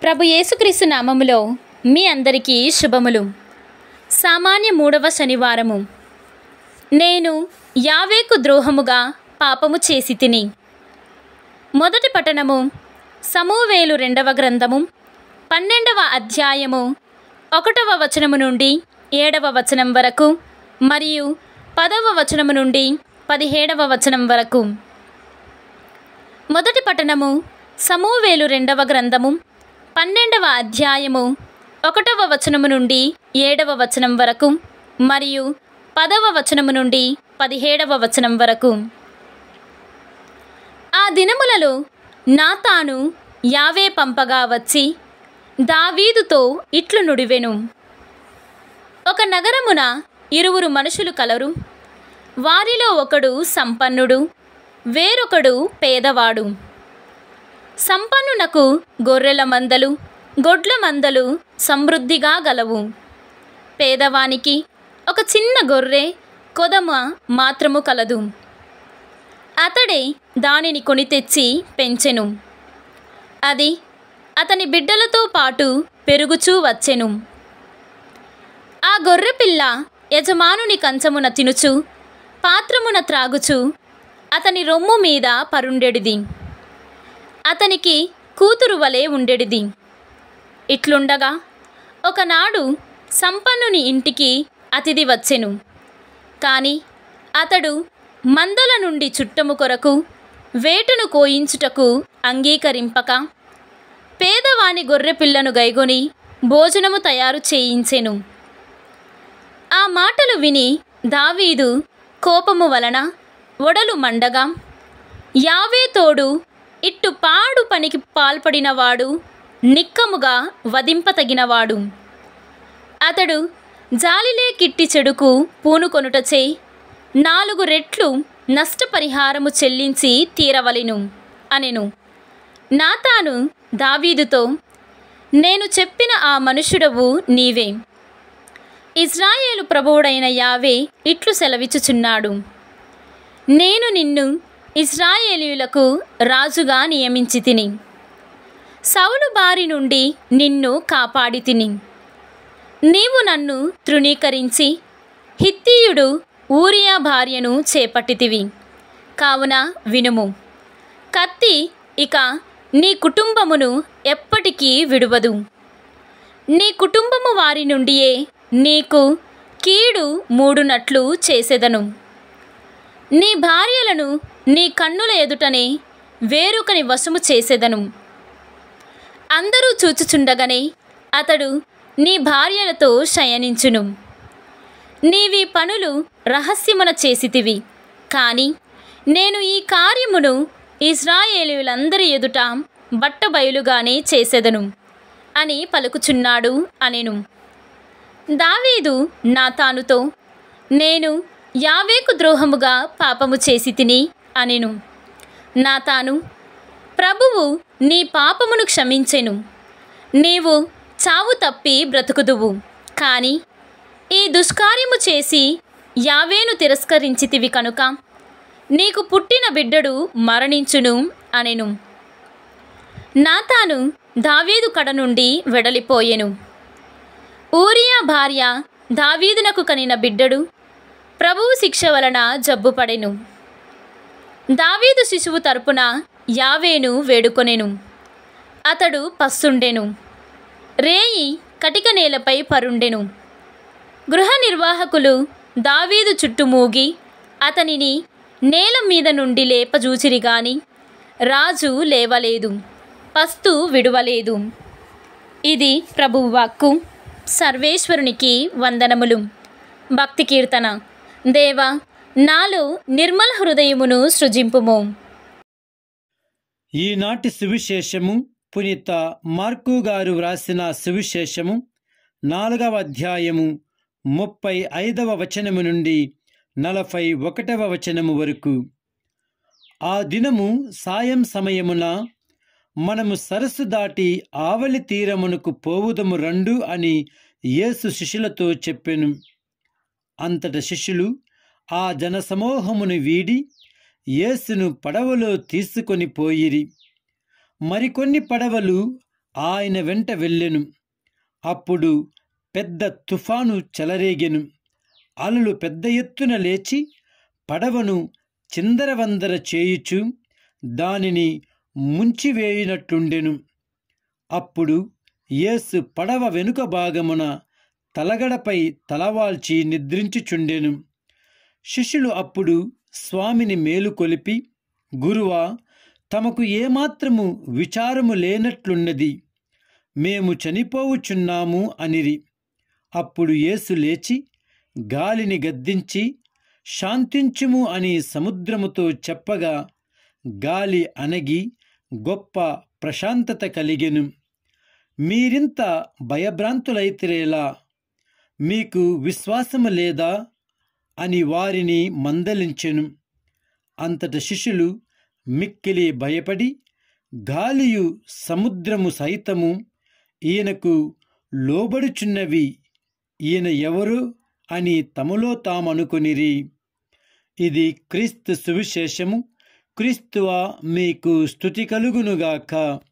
ప్రభు యేసుక్రీస్తు నామములో మీ అందరికీ శుభములు సామాన్య మూడవ శనివారము నేను యావేకు ద్రోహముగా పాపము చేసి తిని మొదటి పట్టణము సమూవేలు రెండవ గ్రంథము పన్నెండవ అధ్యాయము ఒకటవ వచనము నుండి ఏడవ వచనం వరకు మరియు పదవ వచనము నుండి పదిహేడవ వచనం వరకు మొదటి పట్టణము సమూవేలు రెండవ గ్రంథము పన్నెండవ అధ్యాయము ఒకటవ వచనము నుండి ఏడవ వచనం వరకు మరియు పదవ వచనము నుండి పదిహేడవ వచనం వరకు ఆ దినములలో నాతాను యావే పంపగా వచ్చి దావీదుతో ఇట్లు నుడివెను ఒక నగరమున ఇరువురు మనుషులు కలరు వారిలో ఒకడు సంపన్నుడు వేరొకడు పేదవాడు సంపన్నునకు గొర్రెల మందలు గొడ్ల మందలు సమృద్ధిగా గలవు పేదవానికి ఒక చిన్న గొర్రె కొదమ మాత్రము కలదు అతడే దానిని కొని తెచ్చి పెంచెను అది అతని బిడ్డలతో పాటు పెరుగుచూ వచ్చెను ఆ గొర్రెపిల్ల యజమానుని కంచమున తినుచు పాత్రమున త్రాగుచు అతని రొమ్ము మీద పరుండెడిది అతనికి కూతురు వలె ఉండెడిది ఇట్లుండగా ఒకనాడు సంపన్నుని ఇంటికి అతిథి వచ్చెను కాని అతడు మందల నుండి చుట్టము కొరకు వేటును కోయించుటకు అంగీకరింపక పేదవాని గొర్రెపిల్లను గైగొని భోజనము తయారు చేయించెను ఆ మాటలు విని దావీదు కోపము వలన ఒడలు మండగా యావే తోడు ఇట్టు పాడు పనికి పాల్పడినవాడు నిక్కముగా వధింపతగినవాడు అతడు జాలిలే కిట్టి చెడుకు పూనుకొనుటచే నాలుగు రెట్లు నష్టపరిహారము చెల్లించి తీరవలెను అనెను నాతాను దావీదుతో నేను చెప్పిన ఆ మనుషుడవు నీవే ఇజ్రాయేలు ప్రభువుడైన యావే ఇట్లు సెలవిచ్చుచున్నాడు నేను నిన్ను ఇజ్రాయేలీయులకు రాజుగా నియమించి తిని సౌలు బారి నుండి నిన్ను కాపాడి తిని నీవు నన్ను తృణీకరించి హిత్తీయుడు ఊరియా భార్యను చేపట్టితివి కావున వినుము కత్తి ఇక నీ కుటుంబమును ఎప్పటికీ విడువదు నీ కుటుంబము వారి నుండియే నీకు కీడు మూడునట్లు చేసేదను నీ భార్యలను నీ కన్నుల ఎదుటనే వేరొకని వశము చేసేదను అందరూ చూచుచుండగానే అతడు నీ భార్యలతో శయనించును నీవి పనులు రహస్యమున చేసితివి కానీ నేను ఈ కార్యమును ఇజ్రాయేలీయులందరి ఎదుట బట్టబయలుగానే చేసేదను అని పలుకుచున్నాడు అనెను దావీదు నాతానుతో నేను యావేకు ద్రోహముగా పాపము చేసి తిని అనెను నాతాను ప్రభువు నీ పాపమును క్షమించెను నీవు చావు తప్పి బ్రతుకుదువు కానీ ఈ దుష్కార్యము చేసి యావేను తిరస్కరించితివి కనుక నీకు పుట్టిన బిడ్డడు మరణించును అనెను నాతాను దావీదు కడ నుండి వెడలిపోయెను ఊరియా భార్య దావీదునకు కనిన బిడ్డడు ప్రభువు శిక్ష వలన జబ్బుపడెను దావీదు శిశువు తరపున యావేను వేడుకొనెను అతడు పస్సుండెను రేయి కటిక నేలపై పరుండెను గృహ నిర్వాహకులు దావీదు చుట్టుమూగి అతనిని నేల మీద నుండి లేపజూచిరి గాని రాజు లేవలేదు పస్తు విడువలేదు ఇది ప్రభువు వాక్కు సర్వేశ్వరునికి వందనములు భక్తి కీర్తన దేవా నాలో నిర్మల హృదయమును సృజింపుము ఈనాటి సువిశేషము పునీత మార్కు గారు వ్రాసిన సువిశేషము నాలుగవ అధ్యాయము ముప్పై ఐదవ వచనము నుండి నలభై ఒకటవ వచనము వరకు ఆ దినము సాయం సమయమున మనము సరస్సు దాటి ఆవలి తీరమునకు పోవుదము రండు అని యేసు శిష్యులతో చెప్పెను అంతట శిష్యులు ఆ జనసమూహమును వీడి యేసును పడవలో తీసుకొని పోయిరి మరికొన్ని పడవలు ఆయన వెంట వెళ్ళెను అప్పుడు పెద్ద తుఫాను చెలరేగెను అలలు పెద్ద ఎత్తున లేచి పడవను చిందరవందర చేయుచు దానిని ముంచివేయునట్లుండెను అప్పుడు యేసు పడవ వెనుక భాగమున తలగడపై తలవాల్చి నిద్రించుచుండెను శిష్యులు అప్పుడు స్వామిని మేలుకొలిపి గురువా తమకు ఏమాత్రము విచారము లేనట్లున్నది మేము చనిపోవుచున్నాము అనిరి అప్పుడు యేసు లేచి గాలిని గద్దించి శాంతించుము అని సముద్రముతో చెప్పగా గాలి అనగి గొప్ప ప్రశాంతత కలిగెను మీరింత భయభ్రాంతులైతిరేలా మీకు విశ్వాసము లేదా అని వారిని మందలించెను అంతట శిష్యులు మిక్కిలి భయపడి గాలియు సముద్రము సైతము ఈయనకు లోబడుచున్నవి ఈయన ఎవరు అని తమలో తామనుకొనిరి ఇది క్రీస్తు సువిశేషము క్రీస్తువా మీకు స్థుతి కలుగునుగాక